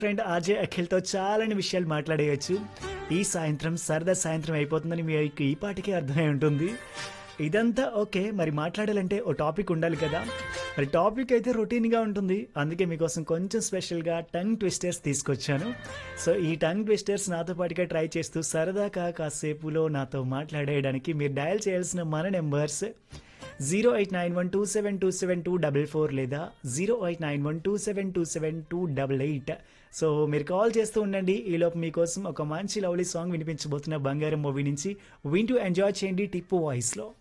friend RJ అఖిల్తో చాలాని విషయాలు మాట్లాడేయచ్చు ఈ సాయంత్రం సరదా సాయంత్రం అయిపోతుందని మీకు ఈ పాటికే అర్థమై ఉంటుంది ఇదంతా ఓకే మరి మాట్లాడాలంటే ఓ టాపిక్ ఉండాలి కదా మరి టాపిక్ అయితే రొటీన్గా ఉంటుంది అందుకే మీకోసం కొంచెం స్పెషల్గా టంగ్ ట్విస్టర్స్ తీసుకొచ్చాను సో ఈ టంగ్ ట్విస్టర్స్ నాతో పాటుగా ట్రై చేస్తూ సరదాగా కాసేపులో నాతో మాట్లాడేయడానికి మీరు డయల్ చేయాల్సిన మన numbers zero eight nine one two seven two seven two double four లేదా zero eight nine one two seven two seven two double eight so మీరు కాల్ చేస్తూ ఉండండి ఈలోపు మీకోసం ఒక మంచి లవ్లీ సాంగ్ వినిపించబోతున్న బంగారం మూవీ నుంచి వింటూ ఎంజాయ్ చేయండి టిప్పు వాయిస్లో